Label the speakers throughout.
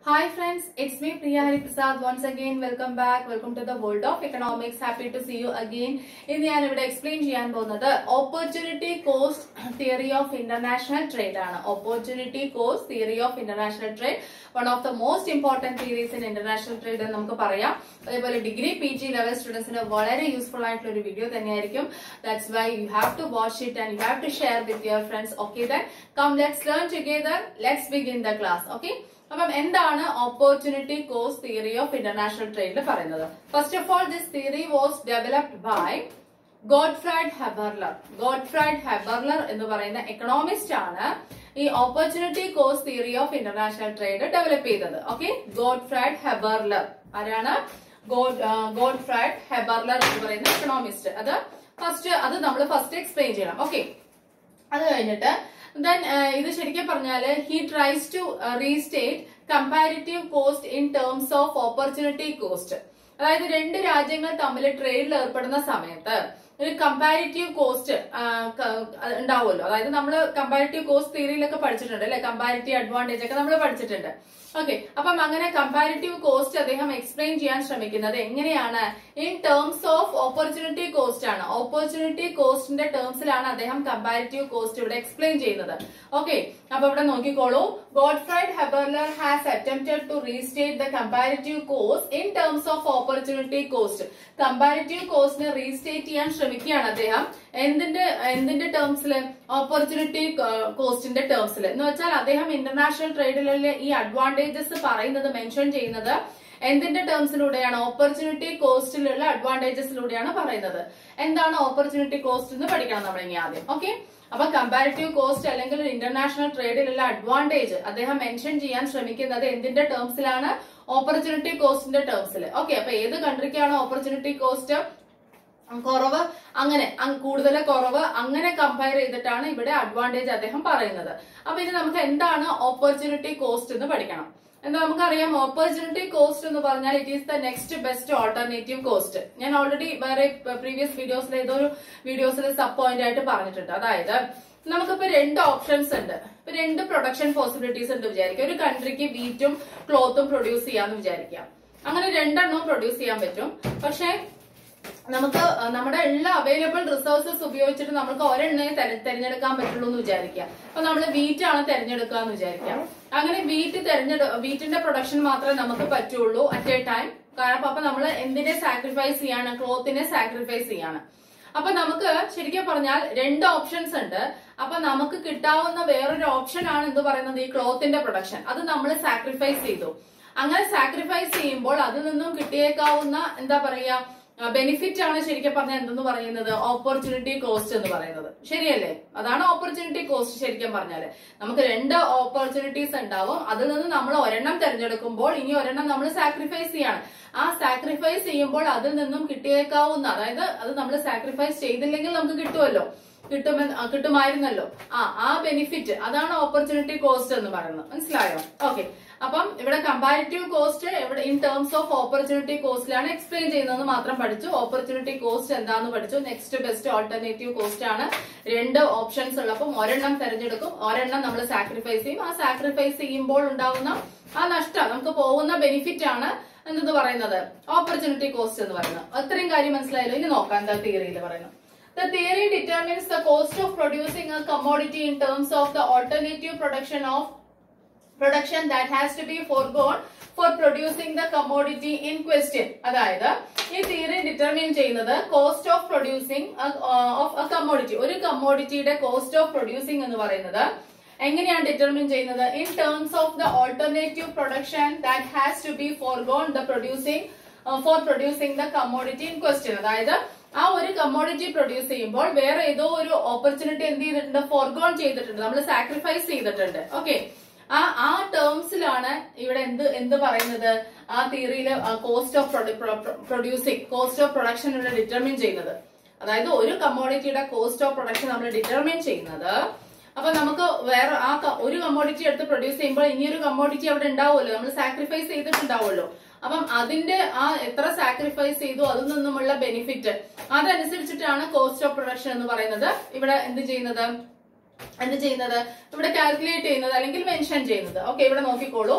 Speaker 1: Hi friends, it's me Priya Hari Prasad. Once again, welcome back. Welcome to the world of economics. Happy to see you again. ഇന്ന് ഞാൻ ഇവിടെ explain ചെയ്യാൻ പോകുന്നത് opportunity cost theory of international trade ആണ് opportunity cost theory of international trade one of the most important theories in international trade എന്ന് നമുക്ക് പറയാം അതേപോലെ ഡിഗ്രി പി ജി ലെവൽ സ്റ്റുഡൻസിന് വളരെ യൂസ്ഫുൾ ആയിട്ടുള്ള ഒരു വീഡിയോ തന്നെയായിരിക്കും that's why you have to watch it and you have to share with your friends okay then come let's learn together let's begin the class okay അപ്പം എന്താണ് opportunity cost theory of international ട്രേഡിൽ പറയുന്നത് first of all this theory was developed by Gottfried Haberler Gottfried Haberler എന്ന് പറയുന്ന economist ആണ് ഈ opportunity cost theory of international trade develop ചെയ്തത് okay Gottfried Haberler ആരാണ് ഗോഡ്ഫ്രൈഡ് ഹെബർലർ എന്ന് പറയുന്ന എക്കണോമിസ്റ്റ് അത് ഫസ്റ്റ് അത് നമ്മൾ ഫസ്റ്റ് എക്സ്പ്ലെയിൻ ചെയ്യണം ഓക്കെ അത് കഴിഞ്ഞിട്ട് ദെൻ ഇത് ശരിക്കും പറഞ്ഞാൽ he tries to restate comparative cost in terms of opportunity cost അതായത് രണ്ട് രാജ്യങ്ങൾ തമ്മിൽ ട്രേഡിൽ ഏർപ്പെടുന്ന സമയത്ത് ഒരു കമ്പാരിറ്റീവ് കോസ്റ്റ് ഉണ്ടാവുമല്ലോ അതായത് നമ്മൾ കമ്പാരിറ്റീവ് കോസ്റ്റ് തിയറിയിലൊക്കെ പഠിച്ചിട്ടുണ്ട് അല്ലെ കമ്പാരിറ്റീവ് അഡ്വാൻറ്റേജ് ഒക്കെ നമ്മൾ പഠിച്ചിട്ടുണ്ട് ഓക്കെ അപ്പം അങ്ങനെ കമ്പാരിറ്റീവ് കോസ്റ്റ് അദ്ദേഹം എക്സ്പ്ലെയിൻ ചെയ്യാൻ ശ്രമിക്കുന്നത് എങ്ങനെയാണ് in terms of opportunity cost ആണ് ഓപ്പർച്യൂണിറ്റി കോസ്റ്റിന്റെ ടേംസിലാണ് അദ്ദേഹം കമ്പാരിറ്റീവ് കോസ്റ്റ് ഇവിടെ എക്സ്പ്ലെയിൻ ചെയ്യുന്നത് ഓക്കെ അപ്പൊ ഇവിടെ നോക്കിക്കോളൂ Gottfried Haberler has attempted to restate the comparative cost in terms of opportunity cost comparative കോസ്റ്റിനെ റീസ്റ്റേറ്റ് ചെയ്യാൻ ശ്രമിക്കുകയാണ് അദ്ദേഹം എന്തിന്റെ എന്തിന്റെ ടേംസിൽ ഓപ്പർച്യൂണിറ്റി കോസ്റ്റിന്റെ ടേംസിൽ എന്ന് വെച്ചാൽ അദ്ദേഹം ഇന്റർനാഷണൽ ട്രേഡിലെ ഈ അഡ്വാൻറ്റേജസ് പറയുന്നത് മെൻഷൻ ചെയ്യുന്നത് എന്തിന്റെ ടേംസിലൂടെയാണ് ഓപ്പർച്യൂണിറ്റി കോസ്റ്റിലുള്ള അഡ്വാൻറ്റേജസിലൂടെയാണ് പറയുന്നത് എന്താണ് ഓപ്പർച്യൂണിറ്റി കോസ്റ്റ് എന്ന് പഠിക്കണം നമ്മൾ ഇനി ആദ്യം ഓക്കെ അപ്പൊ കമ്പാരിറ്റീവ് കോസ്റ്റ് അല്ലെങ്കിൽ ഇന്റർനാഷണൽ ട്രേഡിലുള്ള അഡ്വാൻറ്റേജ് അദ്ദേഹം മെൻഷൻ ചെയ്യാൻ ശ്രമിക്കുന്നത് എന്തിന്റെ ടേംസിലാണ് ഓപ്പർച്യൂണിറ്റി കോസ്റ്റിന്റെ ടേംസിൽ ഓക്കെ അപ്പൊ ഏത് കൺട്രിക്കാണ് ഓപ്പർച്യൂണിറ്റി കോസ്റ്റ് കുറവ് അങ്ങനെ കൂടുതൽ കുറവ് അങ്ങനെ കമ്പയർ ചെയ്തിട്ടാണ് ഇവിടെ അഡ്വാൻറ്റേജ് അദ്ദേഹം പറയുന്നത് അപ്പൊ ഇനി നമുക്ക് എന്താണ് ഓപ്പർച്യൂണിറ്റി കോസ്റ്റ് എന്ന് പഠിക്കണം എന്താ നമുക്കറിയാം ഓപ്പർച്യൂണിറ്റി കോസ്റ്റ് എന്ന് പറഞ്ഞാൽ it is the next best alternative cost ഞാൻ ഓൾറെഡി വേറെ പ്രീവിയസ് വീഡിയോസിൽ ഏതോ ഒരു വീഡിയോസിൽ സബ് പോയിന്റ് ആയിട്ട് പറഞ്ഞിട്ടുണ്ട് അതായത് നമുക്കിപ്പോ രണ്ട് ഓപ്ഷൻസ് ഉണ്ട് ഇപ്പൊ രണ്ട് പ്രൊഡക്ഷൻ പോസിബിലിറ്റീസ് ഉണ്ട് വിചാരിക്കുക ഒരു കൺട്രിക്ക് വീറ്റും ക്ലോത്തും പ്രൊഡ്യൂസ് ചെയ്യാന്ന് വിചാരിക്കാം അങ്ങനെ രണ്ടെണ്ണവും പ്രൊഡ്യൂസ് ചെയ്യാൻ പറ്റും പക്ഷെ നമുക്ക് നമ്മുടെ എല്ലാ അവൈലബിൾ റിസോഴ്സസ് ഉപയോഗിച്ചിട്ട് നമുക്ക് ഒരെണ്ണയെ തെരഞ്ഞെടുക്കാൻ പറ്റുള്ളൂ എന്ന് വിചാരിക്കാം അപ്പൊ നമ്മൾ വീറ്റ് ആണ് തെരഞ്ഞെടുക്കുക എന്ന് വിചാരിക്കാം അങ്ങനെ വീറ്റ് തെരഞ്ഞെടു വീറ്റിന്റെ പ്രൊഡക്ഷൻ മാത്രമേ നമുക്ക് പറ്റുള്ളൂ അറ്റ് എ ടൈം കാരണം അപ്പൊ നമ്മൾ എന്തിനെ സാക്രിഫൈസ് ചെയ്യാണ് ക്ലോത്തിനെ സാക്രിഫൈസ് ചെയ്യാണ് അപ്പൊ നമുക്ക് ശരിക്കും പറഞ്ഞാൽ രണ്ട് ഓപ്ഷൻസ് ഉണ്ട് അപ്പൊ നമുക്ക് കിട്ടാവുന്ന വേറൊരു ഓപ്ഷൻ ആണ് എന്ത് പറയുന്നത് ഈ ക്ലോത്തിന്റെ പ്രൊഡക്ഷൻ അത് നമ്മൾ സാക്രിഫൈസ് ചെയ്തു അങ്ങനെ സാക്രിഫൈസ് ചെയ്യുമ്പോൾ അതിൽ നിന്നും കിട്ടിയേക്കാവുന്ന എന്താ പറയാ ബെനിഫിറ്റ് ആണ് ശരിക്കും പറഞ്ഞാൽ എന്തെന്ന് പറയുന്നത് ഓപ്പർച്യൂണിറ്റി കോസ്റ്റ് എന്ന് പറയുന്നത് ശരിയല്ലേ അതാണ് ഓപ്പർച്യൂണിറ്റി കോസ്റ്റ് ശരിക്കും പറഞ്ഞാല് നമുക്ക് രണ്ട് ഓപ്പർച്യൂണിറ്റീസ് ഉണ്ടാവും അതിൽ നിന്ന് നമ്മൾ ഒരെണ്ണം തിരഞ്ഞെടുക്കുമ്പോൾ ഇനി ഒരെണ്ണം നമ്മൾ സാക്രിഫൈസ് ചെയ്യാണ് ആ സാക്രിഫൈസ് ചെയ്യുമ്പോൾ അതിൽ നിന്നും കിട്ടിയേക്കാവുന്ന അതായത് അത് നമ്മൾ സാക്രിഫൈസ് ചെയ്തില്ലെങ്കിൽ നമുക്ക് കിട്ടുമല്ലോ കിട്ടുമെന്ന് കിട്ടുമായിരുന്നല്ലോ ആ ആ ബെനിഫിറ്റ് അതാണ് ഓപ്പർച്യൂണിറ്റി കോസ്റ്റ് എന്ന് പറയുന്നത് മനസ്സിലായോ ഓക്കെ അപ്പം ഇവിടെ കമ്പാരിറ്റീവ് കോസ്റ്റ് ഇവിടെ ഇൻ ടേംസ് ഓഫ് ഓപ്പർച്യൂണിറ്റി കോസ്റ്റിലാണ് എക്സ്പ്ലെയിൻ ചെയ്യുന്നത് മാത്രം പഠിച്ചു ഓപ്പർച്യൂണിറ്റി കോസ്റ്റ് എന്താന്ന് പഠിച്ചു നെക്സ്റ്റ് ബെസ്റ്റ് ഓൾട്ടർനേറ്റീവ് കോസ്റ്റ് ആണ് രണ്ട് ഓപ്ഷൻസ് ഉള്ളപ്പം ഒരെണ്ണം തെരഞ്ഞെടുക്കും ഒരെണ്ണം നമ്മൾ സാക്രിഫൈസ് ചെയ്യും ആ സാക്രിഫൈസ് ചെയ്യുമ്പോൾ ഉണ്ടാവുന്ന ആ നഷ്ടം നമുക്ക് പോകുന്ന ബെനിഫിറ്റ് ആണ് എന്തെന്ന് പറയുന്നത് ഓപ്പർച്യൂണിറ്റി കോസ്റ്റ് എന്ന് പറയുന്നത് അത്രയും കാര്യം മനസ്സിലായല്ലോ ഇനി നോക്കാം എന്താ തിയറിയിൽ പറയുന്നത് The theory determines the cost of producing a commodity in terms of the alternative production of production that has to be foregone for producing the commodity in question. അതായത് ഈ തിയറി ഡിറ്റർമിൻ ചെയ്യുന്നത് cost of producing of a commodity ഒരു കമ്മോഡിറ്റിയുടെ cost of producing എന്ന് പറയുന്നത് എങ്ങനെയാണ് determine ചെയ്യുന്നത് in terms of the alternative production that has to be forgone the producing for producing the commodity in question അതായത് ആ ഒരു കമ്മോഡിറ്റി പ്രൊഡ്യൂസ് ചെയ്യുമ്പോൾ വേറെ ഏതോ ഒരു ഓപ്പർച്യൂണിറ്റി എന്ത് ചെയ്തിട്ടുണ്ട് ഫോർഗോൺ ചെയ്തിട്ടുണ്ട് നമ്മൾ സാക്രിഫൈസ് ചെയ്തിട്ടുണ്ട് ഓക്കെ ആ ആ ടേംസിലാണ് ഇവിടെ എന്ത് എന്ത് പറയുന്നത് ആ തിയറിയിൽ cost of producing cost of production ഇവിടെ ഡിറ്റർമിൻ ചെയ്യുന്നത് അതായത് ഒരു കമ്മോഡിറ്റിയുടെ കോസ്റ്റ് ഓഫ് പ്രൊഡക്ഷൻ നമ്മൾ ഡിറ്റർമിൻ ചെയ്യുന്നത് അപ്പൊ നമുക്ക് വേറെ ആ ഒരു കമ്മോഡിറ്റി എടുത്ത് പ്രൊഡ്യൂസ് ചെയ്യുമ്പോൾ ഇനിയൊരു കമ്മോഡിറ്റി അവിടെ ഉണ്ടാവുമല്ലോ നമ്മൾ സാക്രിഫൈസ് ചെയ്തിട്ടുണ്ടാവുമല്ലോ അപ്പം അതിന്റെ ആ എത്ര സാക്രിഫൈസ് ചെയ്തു അതിൽ നിന്നുമുള്ള ബെനിഫിറ്റ് അതനുസരിച്ചിട്ടാണ് കോസ്റ്റ് ഓഫ് പ്രൊഡക്ഷൻ എന്ന് പറയുന്നത് ഇവിടെ എന്ത് ചെയ്യുന്നത് എന്ത് ചെയ്യുന്നത് ഇവിടെ കാൽക്കുലേറ്റ് ചെയ്യുന്നത് അല്ലെങ്കിൽ മെൻഷൻ ചെയ്യുന്നത് ഓക്കെ ഇവിടെ നോക്കിക്കോളൂ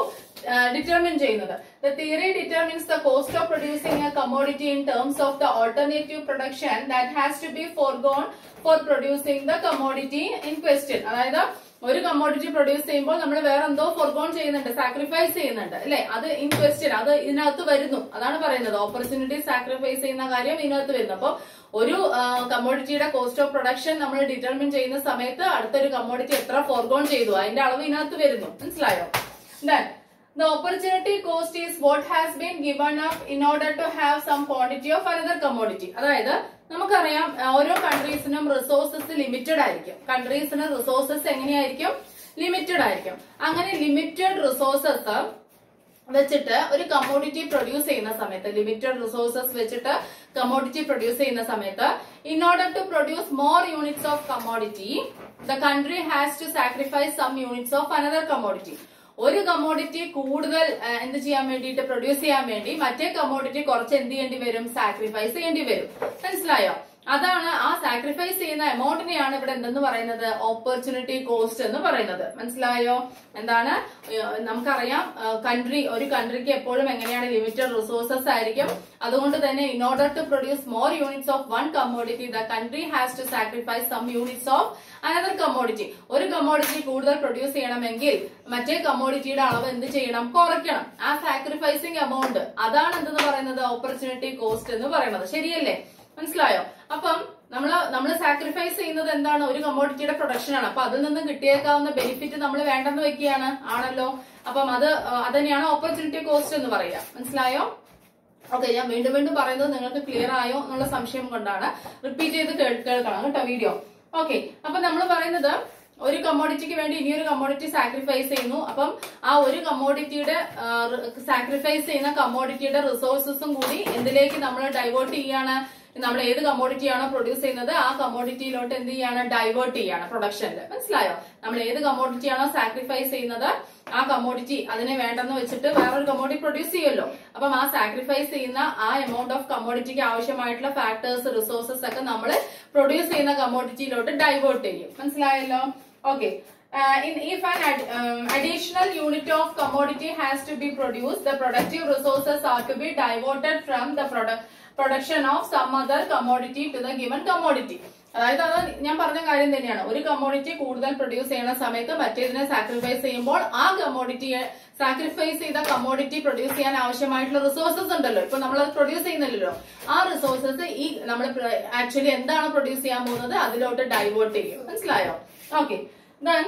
Speaker 1: ഡിറ്റർമിൻ ചെയ്യുന്നത് the theory determines the cost of producing a commodity in terms of the alternative production that has to be forgone for producing the commodity in question അതായത് ഒരു കമ്മോഡിറ്റി പ്രൊഡ്യൂസ് ചെയ്യുമ്പോൾ നമ്മൾ വേറെ എന്തോ ഫോർഗോൺ ചെയ്യുന്നുണ്ട് സാക്രിഫൈസ് ചെയ്യുന്നുണ്ട് അല്ലെ അത് ഇൻ ക്വസ്റ്റ്യൻ അത് ഇതിനകത്ത് വരുന്നു അതാണ് പറയുന്നത് ഓപ്പർച്യൂണിറ്റി സാക്രിഫൈസ് ചെയ്യുന്ന കാര്യം ഇതിനകത്ത് വരുന്നു അപ്പൊ ഒരു കമ്മോഡിറ്റിയുടെ കോസ്റ്റ് ഓഫ് പ്രൊഡക്ഷൻ നമ്മൾ ഡിറ്റർമിൻ ചെയ്യുന്ന സമയത്ത് അടുത്തൊരു കമ്മോഡിറ്റി എത്ര ഫോർഗോൺ ചെയ്തു അതിന്റെ അളവ് ഇതിനകത്ത് വരുന്നു മനസ്സിലായോ Then, the opportunity cost is what has been given up in order to have some quantity of another commodity. അതായത് നമുക്കറിയാം അഹ് ഓരോ കൺട്രീസിനും റിസോഴ്സസ് ലിമിറ്റഡ് ആയിരിക്കും കൺട്രീസിന് റിസോഴ്സസ് എങ്ങനെയായിരിക്കും ലിമിറ്റഡ് ആയിരിക്കും അങ്ങനെ ലിമിറ്റഡ് റിസോഴ്സസ് വെച്ചിട്ട് ഒരു കമ്മോഡിറ്റി പ്രൊഡ്യൂസ് ചെയ്യുന്ന സമയത്ത് ലിമിറ്റഡ് റിസോഴ്സസ് വെച്ചിട്ട് കമ്മോഡിറ്റി പ്രൊഡ്യൂസ് ചെയ്യുന്ന സമയത്ത് in order to produce more units of commodity the country has to sacrifice some units of another commodity ഒരു കമ്മോഡിറ്റി കൂടുതൽ ആ, എന്ത് ചെയ്യാൻ വേണ്ടിയിട്ട് പ്രൊഡ്യൂസ് ചെയ്യാൻ വേണ്ടി മറ്റേ കമ്മോഡിറ്റി കുറച്ച് എന്ത് ചെയ്യേണ്ടി വരും സാക്രിഫൈസ് ചെയ്യേണ്ടി വരും മനസ്സിലായോ അതാണ് ആ സാക്രിഫൈസ് ചെയ്യുന്ന എമൗണ്ടിനെയാണ് ഇവിടെ എന്തെന്ന് പറയുന്നത് ഓപ്പർച്യൂണിറ്റി കോസ്റ്റ് എന്ന് പറയുന്നത് മനസ്സിലായോ എന്താണ് ഏഹ് നമുക്കറിയാം കൺട്രി ഒരു കൺട്രിക്ക് എപ്പോഴും എങ്ങനെയാണ് ലിമിറ്റഡ് റിസോഴ്സസ് ആയിരിക്കും അതുകൊണ്ട് തന്നെ in order to produce more units of one commodity the country has to sacrifice some units of another commodity ഒരു കമ്മോഡിറ്റി കൂടുതൽ പ്രൊഡ്യൂസ് ചെയ്യണമെങ്കിൽ മറ്റേ കമ്മോഡിറ്റിയുടെ അളവ് എന്ത് ചെയ്യണം കുറയ്ക്കണം ആ സാക്രിഫൈസിങ് എമൗണ്ട് അതാണ് എന്തെന്ന് പറയുന്നത് ഓപ്പർച്യൂണിറ്റി കോസ്റ്റ് എന്ന് പറയുന്നത് ശരിയല്ലേ മനസ്സിലായോ അപ്പം നമ്മള് നമ്മൾ സാക്രിഫൈസ് ചെയ്യുന്നത് എന്താണ് ഒരു കമ്മോഡിറ്റിയുടെ പ്രൊഡക്ഷൻ ആണ് അപ്പൊ അതിൽ നിന്നും കിട്ടിയേക്കാവുന്ന ബെനിഫിറ്റ് നമ്മൾ വേണ്ടെന്ന് വെക്കുകയാണ് ആണല്ലോ അപ്പം അത് ആ, അതന്നെയാണ് ഓപ്പർച്യൂണിറ്റി കോസ്റ്റ് എന്ന് പറയുക മനസ്സിലായോ ഓക്കെ ഞാൻ വീണ്ടും വീണ്ടും പറയുന്നത് നിങ്ങൾക്ക് ക്ലിയർ ആയോ എന്നുള്ള സംശയം കൊണ്ടാണ് റിപ്പീറ്റ് ചെയ്ത് കേൾ- കേൾക്കണം കേട്ടോ വീഡിയോ ഓക്കെ അപ്പൊ നമ്മൾ പറയുന്നത് ഒരു കമ്മോഡിറ്റിക്ക് വേണ്ടി ഇനിയൊരു കമ്മോഡിറ്റി സാക്രിഫൈസ് ചെയ്യുന്നു അപ്പം ആ ഒരു കമ്മോഡിറ്റിയുടെ സാക്രിഫൈസ് ചെയ്യുന്ന കമ്മോഡിറ്റിയുടെ റിസോഴ്സസും കൂടി എന്തിലേക്ക് നമ്മൾ ഡൈവേർട്ട് ചെയ്യാണ് നമ്മൾ ഏത് കമ്മോഡിറ്റി ആണോ പ്രൊഡ്യൂസ് ചെയ്യുന്നത് ആ കമ്മോഡിറ്റിയിലോട്ട് എന്ത് ചെയ്യാണ് ഡൈവേർട്ട് ചെയ്യാണ് പ്രൊഡക്ഷനിൽ മനസ്സിലായോ നമ്മൾ ഏത് കമ്മോഡിറ്റി ആണോ സാക്രിഫൈസ് ചെയ്യുന്നത് ആ കമ്മോഡിറ്റി അതിനെ വേണ്ടെന്ന് വെച്ചിട്ട് വേറൊരു കമ്മോഡിറ്റി പ്രൊഡ്യൂസ് ചെയ്യുമല്ലോ അപ്പം ആ സാക്രിഫൈസ് ചെയ്യുന്ന ആ എമൗണ്ട് ഓഫ് കമ്മോഡിറ്റിക്ക് ആവശ്യമായിട്ടുള്ള ഫാക്ടേഴ്സ് റിസോഴ്സസ് ഒക്കെ നമ്മൾ പ്രൊഡ്യൂസ് ചെയ്യുന്ന കമ്മോഡിറ്റിയിലോട്ട് ഡൈവേർട്ട് ചെയ്യും മനസ്സിലായല്ലോ okay in if an ad, um, additional unit of commodity has to be produced the productive resources are to be diverted from the product production of some other commodity to the given commodity അതായത് അത് ഞാൻ പറഞ്ഞ കാര്യം തന്നെയാണ് ഒരു commodity കൂടുതൽ produce ചെയ്യുന്ന സമയത്ത് മറ്റേതിനെ സാക്രിഫൈസ് ചെയ്യുമ്പോൾ ആ കമ്മോഡിറ്റിയെ സാക്രിഫൈസ് ചെയ്ത കമ്മോഡിറ്റി പ്രൊഡ്യൂസ് ചെയ്യാൻ ആവശ്യമായിട്ടുള്ള റിസോഴ്സസ് ഉണ്ടല്ലോ ഇപ്പൊ നമ്മൾ അത് പ്രൊഡ്യൂസ് ചെയ്യുന്നില്ലല്ലോ ആ റിസോഴ്സസ് ഈ നമ്മൾ ആക്ച്വലി എന്താണ് പ്രൊഡ്യൂസ് ചെയ്യാൻ പോകുന്നത് അതിലോട്ട് ഡൈവേർട്ട് ചെയ്യും മനസ്സിലായോ ഓക്കെ ദെൻ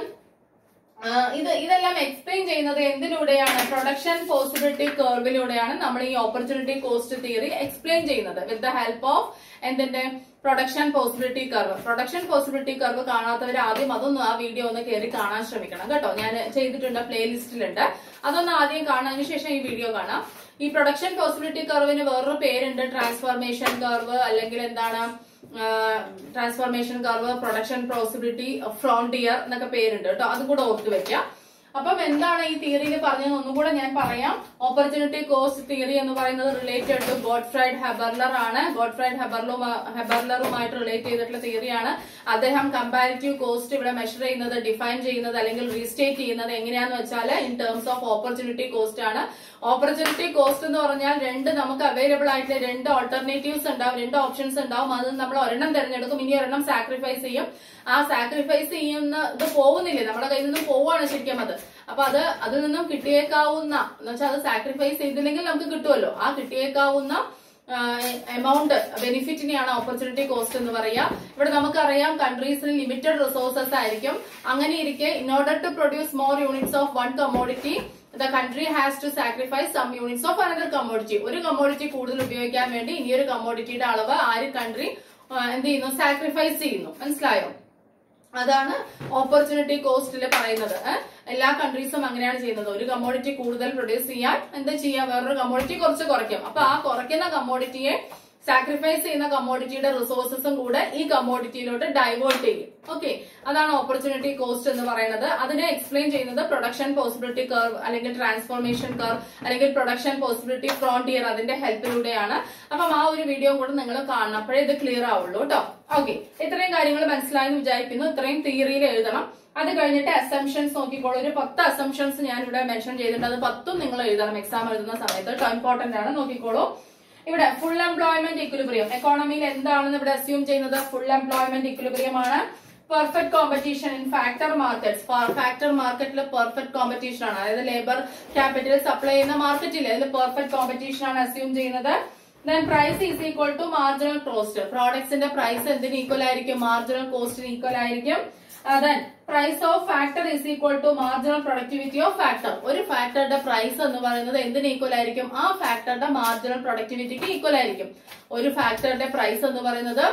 Speaker 1: ഇത് ഇതെല്ലാം എക്സ്പ്ലെയിൻ ചെയ്യുന്നത് എന്തിലൂടെയാണ് പ്രൊഡക്ഷൻ പോസിബിലിറ്റി കർവിലൂടെയാണ് നമ്മൾ ഈ ഓപ്പർച്യൂണിറ്റി കോസ്റ്റ് തിയറി എക്സ്പ്ലെയിൻ ചെയ്യുന്നത് വിത്ത് ദ ഹെൽപ്പ് ഓഫ് എന്തിന്റെ production possibility curve production possibility curve കാണാത്തവർ ആദ്യം അതൊന്ന് ആ വീഡിയോ ഒന്ന് കയറി കാണാൻ ശ്രമിക്കണം കേട്ടോ ഞാൻ ചെയ്തിട്ടുണ്ട് പ്ലേലിസ്റ്റിലുണ്ട് അതൊന്ന് ആദ്യം കാണാതിന് ശേഷം ഈ വീഡിയോ കാണാം ഈ പ്രൊഡക്ഷൻ പോസിബിലിറ്റി കർവിന് വേറൊരു പേരുണ്ട് ട്രാൻസ്ഫോർമേഷൻ കർവ് അല്ലെങ്കിൽ എന്താണ് transformation curve production possibility frontier എന്നൊക്കെ പേരുണ്ട് കേട്ടോ അതും കൂടെ ഓർത്ത് വെക്കാം അപ്പം എന്താണ് ഈ തിയറിയിൽ പറഞ്ഞത് ഒന്നും കൂടെ ഞാൻ പറയാം ഓപ്പർച്യൂണിറ്റി കോസ്റ്റ് തിയറി എന്ന് പറയുന്നത് റിലേറ്റഡ് ടു ഗോഡ്ഫ്രൈഡ് ഹെബർലർ ആണ് ഗോഡ്ഫ്രൈഡ് ഹെബർലു ഹെബർലറുമായിട്ട് റിലേറ്റ് ചെയ്തിട്ടുള്ള തിയറിയാണ് അദ്ദേഹം കമ്പാരിറ്റീവ് കോസ്റ്റ് ഇവിടെ മെഷർ ചെയ്യുന്നത് ഡിഫൈൻ ചെയ്യുന്നത് അല്ലെങ്കിൽ റീസ്റ്റേറ്റ് ചെയ്യുന്നത് എങ്ങനെയാന്ന് വെച്ചാൽ in terms of opportunity cost ആണ് ഓപ്പർച്യൂണിറ്റി കോസ്റ്റ് എന്ന് പറഞ്ഞാൽ രണ്ട് നമുക്ക് അവൈലബിൾ ആയിട്ട് രണ്ട് ഓൾട്ടർനേറ്റീവ്സ് ഉണ്ടാവും രണ്ട് ഓപ്ഷൻസ് ഉണ്ടാവും അത് നമ്മൾ ഒരെണ്ണം തിരഞ്ഞെടുക്കും ഇനി ഒരെണ്ണം സാക്രിഫൈസ് ചെയ്യും ആ സാക്രിഫൈസ് ചെയ്യുന്ന ഇത് പോകുന്നില്ലേ നമ്മുടെ കയ്യിൽ നിന്നും പോവാണ് ശരിക്കും അത് അപ്പൊ അത് അതിൽ നിന്നും കിട്ടിയേക്കാവുന്ന എന്ന് വെച്ചാൽ അത് സാക്രിഫൈസ് ചെയ്തില്ലെങ്കിൽ നമുക്ക് കിട്ടുമല്ലോ ആ കിട്ടിയേക്കാവുന്ന എമൗണ്ട് ബെനിഫിറ്റിനെയാണ് ഓപ്പർച്യൂണിറ്റി കോസ്റ്റ് എന്ന് പറയാം ഇവിടെ നമുക്കറിയാം കൺട്രീസിന് ലിമിറ്റഡ് റിസോഴ്സസ് ആയിരിക്കും അങ്ങനെ ഇരിക്കെ in order to produce more units of one commodity the country has to sacrifice some units of another commodity ഒരു കമ്മോഡിറ്റി കൂടുതൽ ഉപയോഗിക്കാൻ വേണ്ടി ഇനിയൊരു കമ്മോഡിറ്റിയുടെ അളവ് ആര് കൺട്രി എന്ത് ചെയ്യുന്നു സാക്രിഫൈസ് ചെയ്യുന്നു മനസ്സിലായോ അതാണ് ഓപ്പർച്യൂണിറ്റി കോസ്റ്റിൽ പറയുന്നത് ഏഹ്? എല്ലാ കൺട്രീസും അങ്ങനെയാണ് ചെയ്യുന്നത് ഒരു കമ്മോഡിറ്റി കൂടുതൽ പ്രൊഡ്യൂസ് ചെയ്യാൻ എന്താ ചെയ്യാം വേറൊരു കമ്മോഡിറ്റി കുറച്ച് കുറയ്ക്കും അപ്പൊ ആ കുറയ്ക്കുന്ന കമ്മോഡിറ്റിയെ സാക്രിഫൈസ് ചെയ്യുന്ന കമ്മോഡിറ്റിയുടെ റിസോഴ്സസും കൂടെ ഈ കമ്മോഡിറ്റിയിലോട്ട് ഡൈവേർട്ട് ചെയ്യും ഓക്കെ അതാണ് ഓപ്പർച്യൂണിറ്റി കോസ്റ്റ് എന്ന് പറയുന്നത് അതിനെ എക്സ്പ്ലെയിൻ ചെയ്യുന്നത് പ്രൊഡക്ഷൻ പോസിബിലിറ്റി കർവ് അല്ലെങ്കിൽ ട്രാൻസ്ഫോർമേഷൻ കർവ് അല്ലെങ്കിൽ പ്രൊഡക്ഷൻ പോസിബിലിറ്റി ഫ്രോണ്ടിയർ അതിന്റെ ഹെൽപ്പിലൂടെയാണ് അപ്പം ആ ഒരു വീഡിയോ കൂടെ നിങ്ങൾ കാണണം അപ്പോഴേ ഇത് ക്ലിയർ ആവുള്ളൂ കേട്ടോ ഓക്കെ ഇത്രയും കാര്യങ്ങൾ മനസ്സിലായെന്ന് വിചാരിക്കുന്നു ഇത്രയും തിയറിയിൽ എഴുതണം അത് കഴിഞ്ഞിട്ട് അസംഷൻസ് നോക്കിക്കോളൂ ഒരു പത്ത് അസംഷൻസ് ഞാൻ ഇവിടെ മെൻഷൻ ചെയ്തിട്ടുണ്ട് അത് പത്തും നിങ്ങൾ എഴുതണം എക്സാം എഴുതുന്ന സമയത്ത് ഇമ്പോർട്ടന്റ് ആണ് നോക്കിക്കോളൂ ഇവിടെ ഫുൾ എംപ്ലോയ്മെന്റ് ഇക്വിലിബ്രിയം എക്കോണമിയിൽ എന്താണെന്ന് ഇവിടെ അസ്യൂം ചെയ്യുന്നത് ഫുൾ എംപ്ലോയ്മെന്റ് ഇക്വിലിബ്രിയം ആണ് perfect competition in factor markets factor മാർക്കറ്റിൽ പെർഫെക്റ്റ് കോമ്പറ്റീഷൻ ആണ് അതായത് ലേബർ ക്യാപിറ്റൽ സപ്ലൈ ചെയ്യുന്ന മാർക്കറ്റിൽ അതിൽ പെർഫെക്റ്റ് കോമ്പറ്റീഷൻ ആണ് അസ്യൂം ചെയ്യുന്നത് then price is equal to marginal cost പ്രോഡക്ട്സിന്റെ പ്രൈസ് എന്തിന് ഈക്വൽ ആയിരിക്കും മാർജിനൽ കോസ്റ്റിന് ഈക്വൽ ആയിരിക്കും then price of factor is equal to marginal productivity of factor ഒരു ഫാക്ടറുടെ പ്രൈസ് എന്ന് പറയുന്നത് എന്തിന് ഈക്വൽ ആയിരിക്കും ആ ഫാക്ടറുടെ മാർജിനൽ പ്രൊഡക്ടിവിറ്റിക്ക് ഈക്വൽ ആയിരിക്കും ഒരു ഫാക്ടറുടെ പ്രൈസ് എന്ന് പറയുന്നത്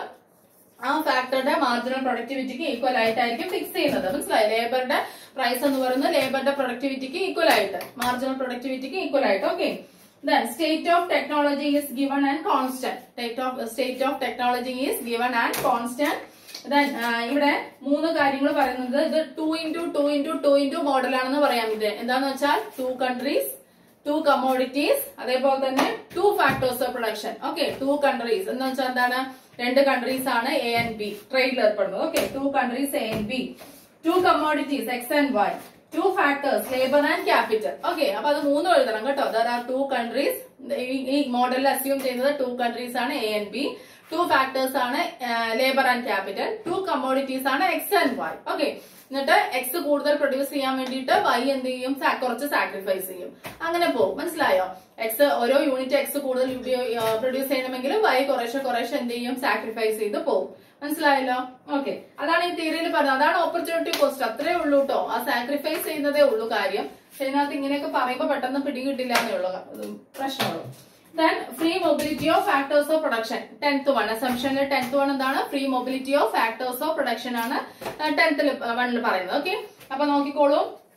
Speaker 1: ആ ഫാക്ടറുടെ മാർജിനൽ പ്രൊഡക്ടിവിറ്റിക്ക് ഈക്വൽ ആയിട്ടായിരിക്കും ഫിക്സ് ചെയ്യുന്നത് മനസ്സിലായി ലേബറുടെ പ്രൈസ് എന്ന് പറയുന്നത് ലേബറുടെ പ്രൊഡക്ടിവിറ്റിക്ക് ഈക്വൽ ആയിട്ട് മാർജിനൽ പ്രൊഡക്ടിവിറ്റിക്ക് ഈക്വൽ ആയിട്ട് okay then state of technology is given and constant state of state of technology is given and constant then ഇവിടെ മൂന്ന് കാര്യങ്ങൾ പറയുന്നത് ഇത് two into two into two into മോഡലാണെന്ന് പറയാം ഇത് എന്താന്ന് വെച്ചാൽ ടു കൺട്രീസ് ടു കമ്മോഡിറ്റീസ് അതേപോലെ തന്നെ two factors of production okay two countries എന്ന് വെച്ചാൽ എന്താണ് രണ്ട് കൺട്രീസ് ആണ് എ ആൻഡ് ബി ട്രേഡിൽ ഏർപ്പെടുന്നത് okay two countries A and B two commodities X and Y two factors labour and capital okay അപ്പൊ അത് മൂന്നും എഴുതണം കേട്ടോ ദർ ആർ ടു കൺട്രീസ് ഈ മോഡലിൽ അസ്യൂം ചെയ്യുന്നത് ടു കൺട്രീസ് ആണ് A and B two factors ആണ് labour and capital two commodities ആണ് എക്സ് ആൻഡ് വൈ ഓക്കെ എന്നിട്ട് എക്സ് കൂടുതൽ പ്രൊഡ്യൂസ് ചെയ്യാൻ വേണ്ടിയിട്ട് വൈ എന്ത് ചെയ്യും സാ- കുറച്ച് സാക്രിഫൈസ് ചെയ്യും അങ്ങനെ പോകും മനസ്സിലായോ എക്സ് ഓരോ യൂണിറ്റ് എക്സ് കൂടുതൽ പ്രൊഡ്യൂസ് ചെയ്യണമെങ്കിൽ വൈ കുറേശ്ശെ കുറേശ്ശെ എന്ത് ചെയ്യും സാക്രിഫൈസ് ചെയ്ത് പോകും മനസ്സിലായല്ലോ ഓക്കെ അതാണ് ഈ തിയറിയിൽ പറഞ്ഞത് അതാണ് ഓപ്പർച്യൂണിറ്റി കോസ്റ്റ് അത്രേ ഉള്ളൂ കേട്ടോ ആ സാക്രിഫൈസ് ചെയ്യുന്നതേ ഉള്ളൂ കാര്യം പക്ഷെ ഇതിനകത്ത് ഇങ്ങനെയൊക്കെ പറയുമ്പോൾ പെട്ടെന്ന് പിടികിട്ടില്ല എന്നേ ഉള്ളൂ ഉം, പ്രശ്നമുള്ളൂ then free mobility of factors of production tenth one അസംഷനിൽ ടെൻത്ത് വൺ എന്താണ് free mobility of factors of production ആണ് ടെൻത്തിൽ വണ്ണിൽ പറയുന്നത് ഓക്കെ അപ്പൊ നോക്കിക്കോളൂ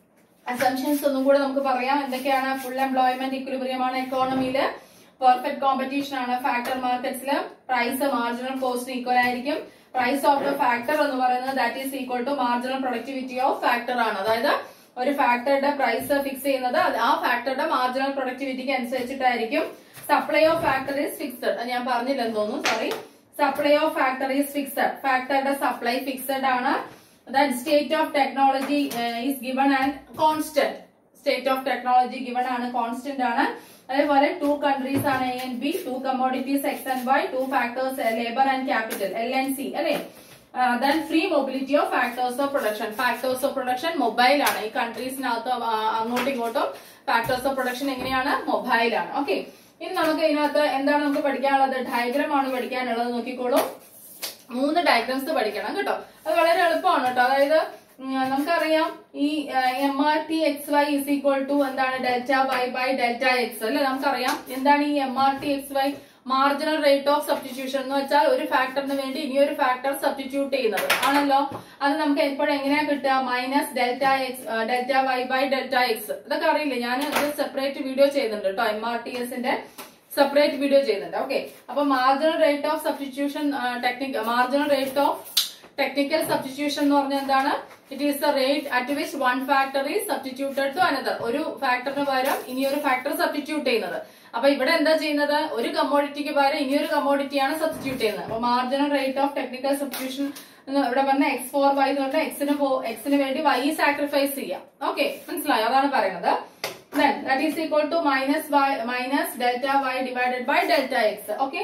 Speaker 1: അസംഷൻസ് ഒന്നും കൂടെ നമുക്ക് പറയാം എന്തൊക്കെയാണ് ഫുൾ എംപ്ലോയ്മെന്റ് ഇക്വിലിബ്രിയം ആണ് എക്കോണമിയിൽ പെർഫെക്റ്റ് കോമ്പറ്റീഷൻ ആണ് ഫാക്ടർ മാർക്കറ്റ്സിൽ പ്രൈസ് മാർജിനൽ കോസ്റ്റ് ഈക്വൽ ആയിരിക്കും പ്രൈസ് ഓഫ് ദ ഫാക്ടർ എന്ന് പറയുന്നത് that is equal to marginal productivity of factor ആണ് അതായത് ഒരു ഫാക്ടറുടെ പ്രൈസ് ഫിക്സ് ചെയ്യുന്നത് അത് ആ ഫാക്ടറുടെ മാർജിനൽ പ്രൊഡക്ടിവിറ്റിക്ക് അനുസരിച്ചിട്ടായിരിക്കും supply of factor is fixed ഞാൻ പറഞ്ഞില്ലെന്ന് തോന്നുന്നു sorry supply of factor is fixed ഫാക്ടറുടെ സപ്ലൈ ഫിക്സഡ് ആണ് then state of technology uh, is given and constant state of technology given ആണ് കോൺസ്റ്റന്റ് ആണ് അതേപോലെ ടു കൺട്രീസ് ആണ് A and B two commodities X and Y two factors labour and capital L and C അല്ലെ then free mobility of factors of production factors of production mobile ആണ് ഈ കൺട്രീസിനകത്ത് അങ്ങോട്ടും ഇങ്ങോട്ടും ഫാക്ടേഴ്സ് ഓഫ് പ്രൊഡക്ഷൻ എങ്ങനെയാണ് mobile ആണ് okay ഇനി നമുക്ക് ഇതിനകത്ത് എന്താണ് നമുക്ക് പഠിക്കാനുള്ളത് ഡയഗ്രാം ആണ് പഠിക്കാനുള്ളത് നോക്കിക്കോളൂ മൂന്ന് ഡയഗ്രാംസ് പഠിക്കണം കേട്ടോ അത് വളരെ എളുപ്പമാണ് കേട്ടോ അതായത് ഉം, നമുക്കറിയാം ഈ M R T X Y is equal to എന്താണ് delta Y by delta X അല്ലെ നമുക്കറിയാം എന്താണ് ഈ M R T X Y marginal rate of substitution എന്ന് വെച്ചാൽ ഒരു ഫാക്ടറിന് വേണ്ടി ഇനിയൊരു ഫാക്ടർ സബ്സ്റ്റിറ്റ്യൂട്ട് ചെയ്യുന്നത് ആണല്ലോ അത് നമുക്ക് എപ്പോഴും എങ്ങനെയാ കിട്ടുക minus delta X delta Y by delta X ഇതൊക്കെ അറിയില്ലേ ഞാൻ ഇത് സെപ്പറേറ്റ് വീഡിയോ ചെയ്യുന്നുണ്ട് കേട്ടോ എം ആർ ടി എസിന്റെ സെപ്പറേറ്റ് വീഡിയോ ചെയ്യുന്നുണ്ട് ഓക്കെ അപ്പൊ marginal rate of substitution technique marginal rate of technical substitution എന്ന് പറഞ്ഞാൽ എന്താണ് it is the rate at which one factor is substituted to another ഒരു ഫാക്ടറിന് പകരം ഇനി ഒരു ഫാക്ടർ സബ്സ്റ്റിറ്റ്യൂട്ട് ചെയ്യുന്നത് അപ്പൊ ഇവിടെ എന്താ ചെയ്യുന്നത് ഒരു കമ്മോഡിറ്റിക്ക് പകരം ഇനിയൊരു കമ്മോഡിറ്റിയാണ് സബ്സ്റ്റിറ്റ്യൂട്ട് ചെയ്യുന്നത് അപ്പൊ marginal rate of technical substitution ഇവിടെ പറഞ്ഞ എക്സ് ഫോർ വൈ എന്ന് പറഞ്ഞാൽ എക്സിന് എക്സിന് വേണ്ടി വൈ സാക്രിഫൈസ് ചെയ്യാം ഓക്കെ മനസ്സിലായോ അതാണ് പറയുന്നത് then that is equal to minus y minus delta y divided by delta x okay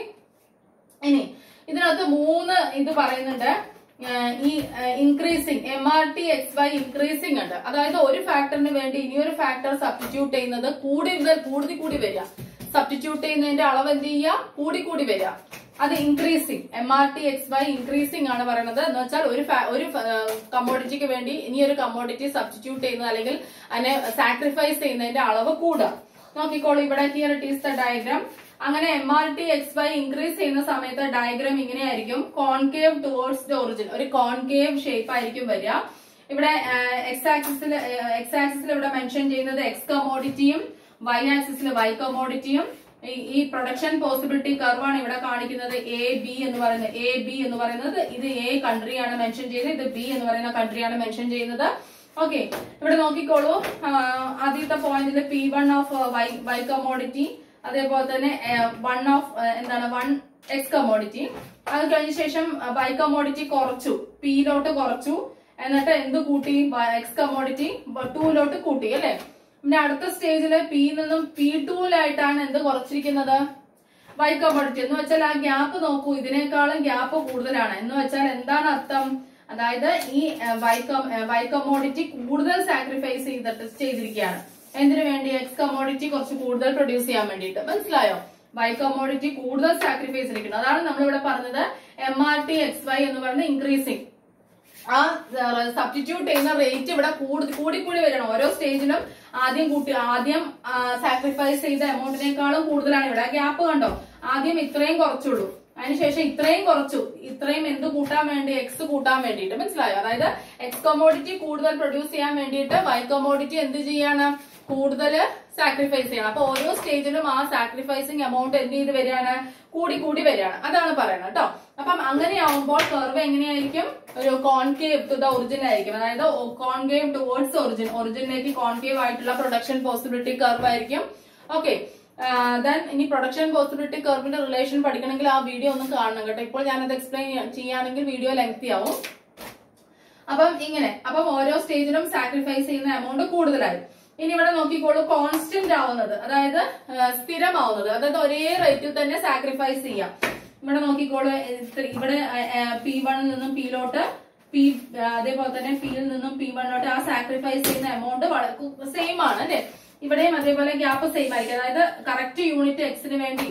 Speaker 1: ഇനി ഇതിനകത്ത് മൂന്ന് ഇത് പറയുന്നുണ്ട് ഏഹ് ഈ increasing M R T X Y increasing ഉണ്ട് അതായത് ഒരു ഫാക്ടറിന് വേണ്ടി ഇനിയൊരു ഫാക്ടർ സബ്സ്റ്റിറ്റ്യൂട്ട് ചെയ്യുന്നത് കൂടുതൽ കൂടി കൂടി വരിക സബ്സ്റ്റിറ്റ്യൂട്ട് ചെയ്യുന്നതിന്റെ അളവ് എന്ത് ചെയ്യുക കൂടി കൂടി വരിക അത് increasing M R T X Y increasing ആണ് പറയുന്നത് എന്ന് വെച്ചാൽ ഒരു fa- ഒരു കമ്മോഡിറ്റിക്ക് വേണ്ടി ഇനിയൊരു കമ്മോഡിറ്റി സബ്സ്റ്റിറ്റ്യൂട്ട് ചെയ്യുന്നത് അല്ലെങ്കിൽ അതിനെ സാക്രിഫൈസ് ചെയ്യുന്നതിന്റെ അളവ് കൂടുക നോക്കിക്കോളൂ ഇവിടെ here it is the diagram അങ്ങനെ M R T X Y increase ചെയ്യുന്ന സമയത്ത് ഡയഗ്രാം ഇങ്ങനെയായിരിക്കും കോൺകേവ് ടുവേർഡ്സ് ദ ഒറിജിൻ ഒരു കോൺകേവ് ഷേപ്പ് ആയിരിക്കും വരിക ഇവിടെ എക്സ് ആക്സിസിൽ എക്സ് ആക്സിസിൽ ഇവിടെ മെൻഷൻ ചെയ്യുന്നത് എക്സ് കമോഡിറ്റിയും വൈ ആക്സിസിൽ വൈ കമോഡിറ്റിയും ഈ പ്രൊഡക്ഷൻ പോസിബിലിറ്റി കർവാണ് ഇവിടെ കാണിക്കുന്നത് എ ബി എന്ന് പറയുന്നത് എ ബി എന്ന് പറയുന്നത് ഇത് എ കൺട്രിയാണ് മെൻഷൻ ചെയ്യുന്നത് ഇത് ബി എന്ന് പറയുന്ന കൺട്രിയാണ് മെൻഷൻ ചെയ്യുന്നത് ഓക്കെ ഇവിടെ നോക്കിക്കോളൂ ആ, ആദ്യത്തെ പോയിന്റിൽ P one of Y Y കമോഡിറ്റി അതേപോലെ തന്നെ വൺ ഓഫ് എന്താണ് വൺ എക്സ് കമോഡിറ്റി അത് കഴിഞ്ഞ ശേഷം വൈ കമോഡിറ്റി കുറച്ചു പിയിലോട്ട് കുറച്ചു എന്നിട്ട് എന്ത് കൂട്ടി എക്സ് കമോഡിറ്റി ടൂലോട്ട് കൂട്ടി അല്ലെ പിന്നെ അടുത്ത സ്റ്റേജില് പി നിന്നും പി ടൂലായിട്ടാണ് എന്ത് കുറച്ചിരിക്കുന്നത് വൈ കമോഡിറ്റി എന്ന് വെച്ചാൽ ആ ഗ്യാപ്പ് നോക്കൂ ഇതിനേക്കാളും ഗ്യാപ്പ് കൂടുതലാണ് എന്ന് വെച്ചാൽ എന്താണ് അർത്ഥം അതായത് ഈ വൈ വൈ കമോഡിറ്റി കൂടുതൽ സാക്രിഫൈസ് ചെയ്തിട്ട് ചെയ്തിരിക്കുകയാണ് എന്തിനു വേണ്ടി എക്സ് കമോഡിറ്റി കുറച്ച് കൂടുതൽ പ്രൊഡ്യൂസ് ചെയ്യാൻ വേണ്ടിയിട്ട് മനസ്സിലായോ വൈ കമോഡിറ്റി കൂടുതൽ സാക്രിഫൈസ് ചെയ്തിരിക്കുന്നത് അതാണ് നമ്മളിവിടെ പറഞ്ഞത് M R T X Y എന്ന് പറയുന്നത് ഇൻക്രീസിങ് ആ സബ്സ്റ്റിറ്റ്യൂട്ട് ചെയ്യുന്ന റേറ്റ് ഇവിടെ കൂടി കൂടിക്കൂടി വരണം ഓരോ സ്റ്റേജിലും ആദ്യം കൂട്ടി ആദ്യം സാക്രിഫൈസ് ചെയ്ത എമൗണ്ടിനേക്കാളും കൂടുതലാണ് ഇവിടെ ഗ്യാപ്പ് കണ്ടോ ആദ്യം ഇത്രയും കുറച്ചുള്ളൂ അതിനുശേഷം ഇത്രയും കുറച്ചു ഇത്രയും എന്ത് കൂട്ടാൻ വേണ്ടി എക്സ് കൂട്ടാൻ വേണ്ടിയിട്ട് മനസ്സിലായോ അതായത് എക്സ് കമോഡിറ്റി കൂടുതൽ പ്രൊഡ്യൂസ് ചെയ്യാൻ വേണ്ടിയിട്ട് വൈ കമോഡിറ്റി എന്ത് ചെയ്യാണ് കൂടുതൽ സാക്രിഫൈസ് ചെയ്യണം അപ്പൊ ഓരോ സ്റ്റേജിലും ആ സാക്രിഫൈസിങ് എമൗണ്ട് എന്ത് ചെയ്ത് വരികയാണ് കൂടി കൂടി വരികയാണ് അതാണ് പറയുന്നത് കേട്ടോ അപ്പം അങ്ങനെയാവുമ്പോൾ കർവ് എങ്ങനെയായിരിക്കും ഒരു കോൺകേവ് ടു ദ ഒറിജിൻ ആയിരിക്കും അതായത് കോൺകേവ് ടുവേർഡ്സ് ഒറിജിൻ ഒറിജിനിലേക്ക് കോൺകേവ് ആയിട്ടുള്ള പ്രൊഡക്ഷൻ പോസിബിലിറ്റി കർവ് ആയിരിക്കും ഓക്കെ ദെൻ ഇനി പ്രൊഡക്ഷൻ പോസിബിലിറ്റി കർവിന്റെ റിലേഷൻ പഠിക്കണമെങ്കിൽ ആ വീഡിയോ ഒന്ന് കാണണം കേട്ടോ ഇപ്പോൾ ഞാനത് എക്സ്പ്ലെയിൻ ചെയ്യുകയാണെങ്കിൽ വീഡിയോ ലെങ്തി ആവും അപ്പം ഇങ്ങനെ അപ്പം ഓരോ സ്റ്റേജിലും സാക്രിഫൈസ് ചെയ്യുന്ന എമൗണ്ട് കൂടുതലായി ഇനി ഇവിടെ നോക്കിക്കോളൂ കോൺസ്റ്റന്റ് ആവുന്നത് അതായത് ആ, സ്ഥിരമാവുന്നത് അതായത് ഒരേ റേറ്റിൽ തന്നെ സാക്രിഫൈസ് ചെയ്യാം ഇവിടെ നോക്കിക്കോളൂ ഇത്ര- ഇവിടെ പി വണ്ണിൽ നിന്നും പിയിലോട്ട് പി അതേപോലെ തന്നെ പിയിൽ നിന്നും പി വണ്ണിലോട്ട് ആ സാക്രിഫൈസ് ചെയ്യുന്ന എമൗണ്ട് സെയിം ആണ് അല്ലെ ഇവിടെയും അതേപോലെ ഗ്യാപ്പ് സെയിം ആയിരിക്കും അതായത് കറക്റ്റ് യൂണിറ്റ് എക്സിന് വേണ്ടി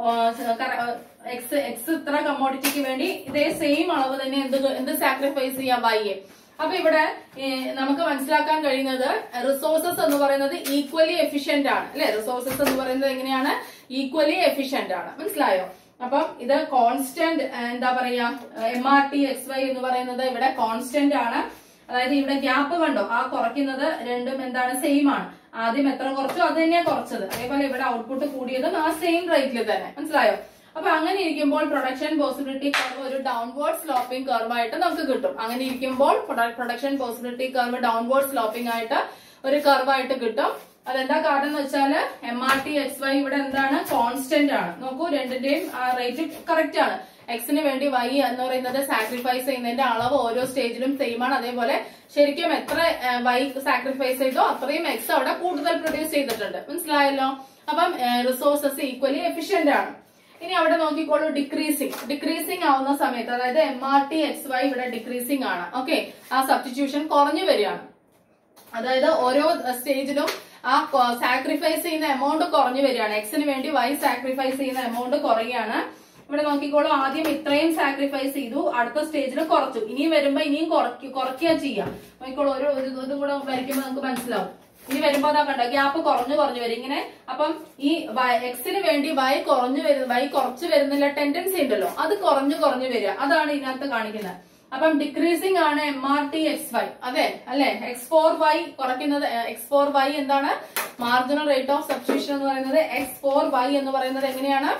Speaker 1: എക്സ് എക്സ് ഇത്ര കമ്മോഡിറ്റിക്ക് വേണ്ടി ഇതേ സെയിം അളവ് തന്നെ എന്ത് എന്ത് സാക്രിഫൈസ് ചെയ്യാം വൈയെ അപ്പൊ ഇവിടെ ഏ, നമുക്ക് മനസ്സിലാക്കാൻ കഴിയുന്നത് റിസോഴ്സസ് എന്ന് പറയുന്നത് ഈക്വലി എഫിഷ്യന്റ് ആണ് അല്ലെ റിസോഴ്സസ് എന്ന് പറയുന്നത് എങ്ങനെയാണ് ഈക്വലി എഫിഷ്യന്റ് ആണ് മനസ്സിലായോ അപ്പം ഇത് കോൺസ്റ്റന്റ് എന്താ പറയാ M R T X Y എന്ന് പറയുന്നത് ഇവിടെ കോൺസ്റ്റന്റ് ആണ് അതായത് ഇവിടെ ഗ്യാപ്പ് കണ്ടോ ആ കുറയ്ക്കുന്നത് രണ്ടും എന്താണ് സെയിം ആണ് ആദ്യം എത്ര കുറച്ചു അത് തന്നെയാ കുറച്ചത് അതേപോലെ ഇവിടെ ഔട്ട്പുട്ട് കൂടിയതും ആ സെയിം റേറ്റിൽ തന്നെ മനസ്സിലായോ അപ്പൊ അങ്ങനെ ഇരിക്കുമ്പോൾ പ്രൊഡക്ഷൻ പോസിബിലിറ്റി കർവ് ഒരു ഡൗൺവേർഡ് സ്ലോപ്പിംഗ് കർവ് ആയിട്ട് നമുക്ക് കിട്ടും അങ്ങനെ ഇരിക്കുമ്പോൾ production possibility curve downward sloping ആയിട്ട് ഒരു കർവ് ആയിട്ട് കിട്ടും അതെന്താ കാരണം എന്ന് വെച്ചാല് M R T X Y ഇവിടെ എന്താണ് കോൺസ്റ്റന്റ് ആണ് നോക്കൂ രണ്ടിന്റെയും റേറ്റ് കറക്റ്റ് ആണ് എക്സിന് വേണ്ടി വൈ എന്ന് പറയുന്നത് സാക്രിഫൈസ് ചെയ്യുന്നതിന്റെ അളവ് ഓരോ സ്റ്റേജിലും സെയിം ആണ് അതേപോലെ ശരിക്കും എത്ര വൈ സാക്രിഫൈസ് ചെയ്തോ അത്രയും എക്സ് അവിടെ കൂടുതൽ പ്രൊഡ്യൂസ് ചെയ്തിട്ടുണ്ട് മനസ്സിലായല്ലോ അപ്പം റിസോഴ്സസ് ഈക്വലി എഫിഷ്യന്റ് ആണ് ഇനി അവിടെ നോക്കിക്കോളൂ ഡിക്രീസിങ് ഡിക്രീസിങ് ആവുന്ന സമയത്ത് അതായത് M R T X Y ഇവിടെ ഡിക്രീസിങ് ആണ് ഓക്കെ ആ സബ്സ്റ്റിറ്റ്യൂഷൻ കുറഞ്ഞു വരികയാണ് അതായത് ഓരോ സ്റ്റേജിലും ആ സാക്രിഫൈസ് ചെയ്യുന്ന എമൗണ്ട് കുറഞ്ഞു വരികയാണ് എക്സിന് വേണ്ടി വൈ സാക്രിഫൈസ് ചെയ്യുന്ന എമൗണ്ട് കുറയുകയാണ് ഇവിടെ നോക്കിക്കോളൂ ആദ്യം ഇത്രയും സാക്രിഫൈസ് ചെയ്തു അടുത്ത സ്റ്റേജിൽ കുറച്ചു ഇനിയും വരുമ്പോ ഇനിയും കുറയ്ക്കുക കുറയ്ക്കുക ചെയ്യാം നോക്കിക്കോളൂ ഒരു ഒരു ഇതും കൂടെ വരയ്ക്കുമ്പോൾ നമുക്ക് മനസ്സിലാവും ഇനി വരുമ്പോ അതാ കണ്ടോ ഗ്യാപ്പ് കുറഞ്ഞു കുറഞ്ഞു വരും ഇങ്ങനെ അപ്പം ഈ എക്സിന് വേണ്ടി വൈ കുറഞ്ഞു വരുന്ന വൈ കുറച്ച് വരുന്നില്ല ടെൻഡൻസി ഉണ്ടല്ലോ അത് കുറഞ്ഞു കുറഞ്ഞു വരിക അതാണ് ഇതിനകത്ത് കാണിക്കുന്നത് അപ്പം ഡിക്രീസിംഗ് ആണ് M R T X Y അതെ അല്ലെ എക്സ് ഫോർ വൈ കുറയ്ക്കുന്നത് എക്സ് ഫോർ വൈ എന്താണ് മാർജിനൽ റേറ്റ് ഓഫ് സബ്സ്റ്റിറ്റ്യൂഷൻ എന്ന് പറയുന്നത് എക്സ് ഫോർ വൈ എന്ന് പറയുന്നത് എങ്ങനെയാണ്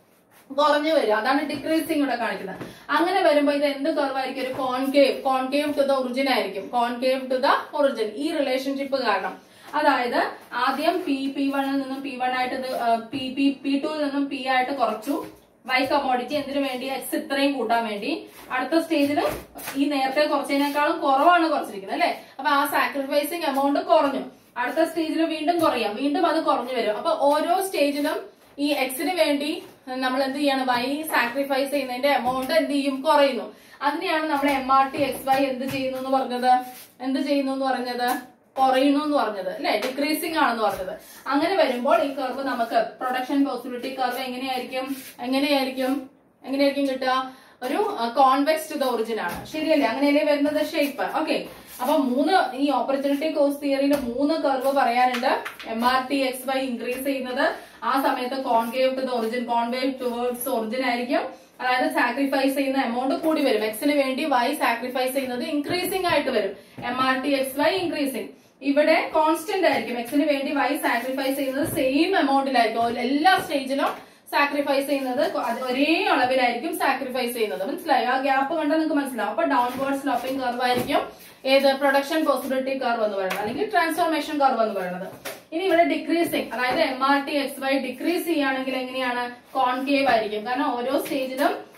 Speaker 1: കുറഞ്ഞു വരിക അതാണ് ഡിക്രീസിംഗ് ഇവിടെ കാണിക്കുന്നത് അങ്ങനെ വരുമ്പോൾ ഇത് എന്ത് കർവായിരിക്കും ഒരു concave concave to the origin ആയിരിക്കും കോൺകേവ് ടു ദ ഒറിജിൻ ഈ റിലേഷൻഷിപ്പ് കാരണം അതായത് ആദ്യം പി പി വണ്ണിൽ നിന്നും പി വൺ ആയിട്ട് ഇത് പി പി പി ടുവിൽ നിന്നും പി ആയിട്ട് കുറച്ചു വൈ കമോഡിറ്റി എന്തിനു വേണ്ടി എക്സ് ഇത്രയും കൂട്ടാൻ വേണ്ടി അടുത്ത സ്റ്റേജിൽ ഈ നേരത്തെ കുറച്ചതിനേക്കാളും കുറവാണ് കുറച്ചിരിക്കുന്നത് അല്ലെ അപ്പൊ ആ സാക്രിഫൈസിങ് എമൗണ്ട് കുറഞ്ഞു അടുത്ത സ്റ്റേജിൽ വീണ്ടും കുറയാം വീണ്ടും അത് കുറഞ്ഞു വരും അപ്പൊ ഓരോ സ്റ്റേജിലും ഈ എക്സിന് വേണ്ടി നമ്മൾ എന്ത് ചെയ്യാണ് വൈ സാക്രിഫൈസ് ചെയ്യുന്നതിന്റെ എമൗണ്ട് എന്ത് ചെയ്യും കുറയുന്നു അതിനെയാണ് നമ്മൾ M R T X Y എന്ത് ചെയ്യുന്നു എന്ന് പറഞ്ഞത് എന്ത് ചെയ്യുന്നു എന്ന് പറഞ്ഞത് കുറയുന്നു എന്ന് പറഞ്ഞത് അല്ലെ ഡിക്രീസിംഗ് ആണെന്ന് പറഞ്ഞത് അങ്ങനെ വരുമ്പോൾ ഈ കർവ് നമുക്ക് പ്രൊഡക്ഷൻ പോസിബിലിറ്റി കർവ് എങ്ങനെയായിരിക്കും എങ്ങനെയായിരിക്കും എങ്ങനെയായിരിക്കും കിട്ടുക ഒരു കോൺവെക്സ് ടു ദ ഒറിജിൻ ആണ് ശരിയല്ലേ അങ്ങനെയല്ലേ വരുന്നത് ഷേപ്പ് ഓക്കെ അപ്പൊ മൂന്ന് ഈ ഓപ്പർച്യൂണിറ്റി കോഴ്സ് തിയറിയിൽ മൂന്ന് കർവ് പറയാനുണ്ട് M R T X Y increase ചെയ്യുന്നത് ആ സമയത്ത് concave to the origin concave towards origin ആയിരിക്കും അതായത് സാക്രിഫൈസ് ചെയ്യുന്ന എമൗണ്ട് കൂടി വരും എക്സിന് വേണ്ടി വൈ സാക്രിഫൈസ് ചെയ്യുന്നത് ഇൻക്രീസിംഗ് ആയിട്ട് വരും M R T X Y increasing ഇവിടെ കോൺസ്റ്റന്റ് ആയിരിക്കും എക്സിന് വേണ്ടി വൈ സാക്രിഫൈസ് ചെയ്യുന്നത് സെയിം എമൗണ്ടിലായിരിക്കും എല്ലാ സ്റ്റേജിലും സാക്രിഫൈസ് ചെയ്യുന്നത് അത് ഒരേ അളവിലായിരിക്കും സാക്രിഫൈസ് ചെയ്യുന്നത് മനസ്സിലായോ ആ ഗ്യാപ്പ് കണ്ടാൽ നിങ്ങൾക്ക് മനസ്സിലാവും അപ്പൊ ഡൗൺവേർഡ് സ്ലോപ്പിംഗ് കർവ് ആയിരിക്കും ഏത് പ്രൊഡക്ഷൻ പോസിബിലിറ്റി കർവ് എന്ന് പറയുന്നത് അല്ലെങ്കിൽ ട്രാൻസ്ഫോർമേഷൻ കർവ് എന്ന് പറയുന്നത് ഇനി ഇവിടെ ഡിക്രീസിങ് അതായത് M R T X Y decrease ചെയ്യുകയാണെങ്കിൽ എങ്ങനെയാണ് കോൺകേവ് ആയിരിക്കും കാരണം ഓരോ സ്റ്റേജിലും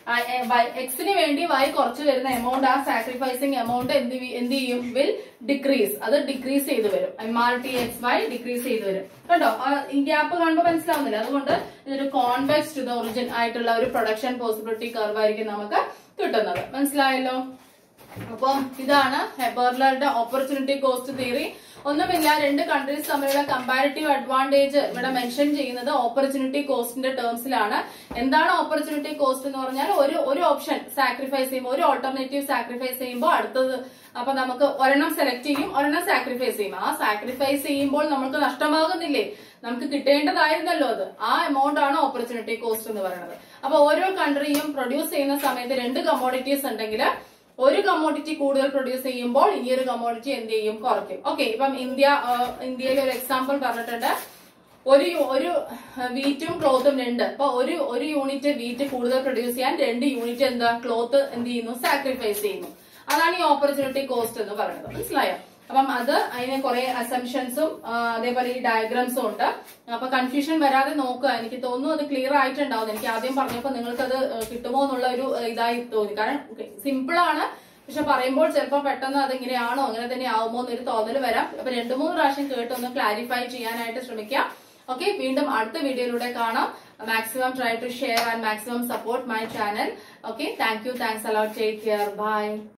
Speaker 1: എക്സിന് വേണ്ടി വൈ കുറച്ച് വരുന്ന എമൗണ്ട് ആ സാക്രിഫൈസിങ് എമൗണ്ട് എന്ത് വി- എന്ത് ചെയ്യും വിൽ ഡിക്രീസ് അത് ഡിക്രീസ് ചെയ്ത് വരും M R T X Y decrease ചെയ്ത് വരും കണ്ടോ ആ, ഈ ഗ്യാപ്പ് കാണുമ്പോൾ മനസ്സിലാവുന്നില്ല അതുകൊണ്ട് ഇതൊരു കോൺവെക്സ് ടു ദ ഒറിജിൻ ആയിട്ടുള്ള ഒരു പ്രൊഡക്ഷൻ പോസിബിലിറ്റി കർവ് ആയിരിക്കും നമുക്ക് കിട്ടുന്നത് മനസ്സിലായല്ലോ അപ്പം ഇതാണ് ഹെബർലറുടെ ഓപ്പർച്യൂണിറ്റി കോസ്റ്റ് തിയറി ഒന്നുമില്ല രണ്ട് കൺട്രീസ് തമ്മിലുള്ള കമ്പാരിറ്റീവ് അഡ്വാൻറ്റേജ് ഇവിടെ മെൻഷൻ ചെയ്യുന്നത് ഓപ്പർച്യൂണിറ്റി കോസ്റ്റിന്റെ ടേംസിലാണ് എന്താണ് ഓപ്പർച്യൂണിറ്റി കോസ്റ്റ് എന്ന് പറഞ്ഞാൽ ഒരു ഒരു ഓപ്ഷൻ സാക്രിഫൈസ് ചെയ്യുമ്പോൾ ഒരു ഓൾട്ടർനേറ്റീവ് സാക്രിഫൈസ് ചെയ്യുമ്പോൾ അടുത്തത് അപ്പൊ നമുക്ക് ഒരെണ്ണം സെലക്ട് ചെയ്യും ഒരെണ്ണം സാക്രിഫൈസ് ചെയ്യും ആ സാക്രിഫൈസ് ചെയ്യുമ്പോൾ നമുക്ക് നഷ്ടമാകുന്നില്ലേ നമുക്ക് കിട്ടേണ്ടതായിരുന്നല്ലോ അത് ആ എമൗണ്ട് ആണ് ഓപ്പർച്യൂണിറ്റി കോസ്റ്റ് എന്ന് പറയുന്നത് അപ്പൊ ഓരോ കൺട്രിയും പ്രൊഡ്യൂസ് ചെയ്യുന്ന സമയത്ത് രണ്ട് കമ്മോഡിറ്റീസ് ഉണ്ടെങ്കിൽ ഒരു കമ്മോഡിറ്റി കൂടുതൽ പ്രൊഡ്യൂസ് ചെയ്യുമ്പോൾ ഈ ഒരു കമ്മോഡിറ്റി എന്ത് ചെയ്യും കുറയ്ക്കും ഓക്കെ ഇപ്പം ഇന്ത്യ ആ, ഇന്ത്യയിൽ ഒരു എക്സാമ്പിൾ പറഞ്ഞിട്ടുണ്ട് ഒരു യു- ഒരു വീറ്റും ക്ലോത്തും രണ്ട് അപ്പൊ ഒരു ഒരു യൂണിറ്റ് വീറ്റ് കൂടുതൽ പ്രൊഡ്യൂസ് ചെയ്യാൻ രണ്ട് യൂണിറ്റ് എന്താ ക്ലോത്ത് എന്ത് ചെയ്യുന്നു സാക്രിഫൈസ് ചെയ്യുന്നു അതാണ് ഈ ഓപ്പർച്യൂണിറ്റി കോസ്റ്റ് എന്ന് പറയുന്നത് മനസ്സിലായോ അപ്പം അത് അതിന് കുറെ അസംഷൻസും അതേപോലെ ഈ ഡയഗ്രാംസും ഉണ്ട് അപ്പൊ കൺഫ്യൂഷൻ വരാതെ നോക്കുക എനിക്ക് തോന്നുന്നു അത് ക്ലിയർ ആയിട്ടുണ്ടാവും എനിക്ക് ആദ്യം പറഞ്ഞപ്പോൾ നിങ്ങൾക്ക് അത് കിട്ടുമോ എന്നുള്ള ഒരു ഏഹ്, ഇതായി തോന്നി കാരണം സിമ്പിൾ ആണ് പക്ഷെ പറയുമ്പോൾ ചിലപ്പോൾ പെട്ടെന്ന് അത് ഇങ്ങനെയാണോ അങ്ങനെ തന്നെ ആവുമോ എന്നൊരു തോന്നൽ വരാം അപ്പൊ രണ്ടു മൂന്ന് പ്രാവശ്യം കേട്ടൊന്ന് ക്ലാരിഫൈ ചെയ്യാനായിട്ട് ശ്രമിക്കാം ഓക്കെ വീണ്ടും അടുത്ത വീഡിയോയിലൂടെ കാണാം maximum try to share and maximum support my channel okay thank you thanks a lot take care by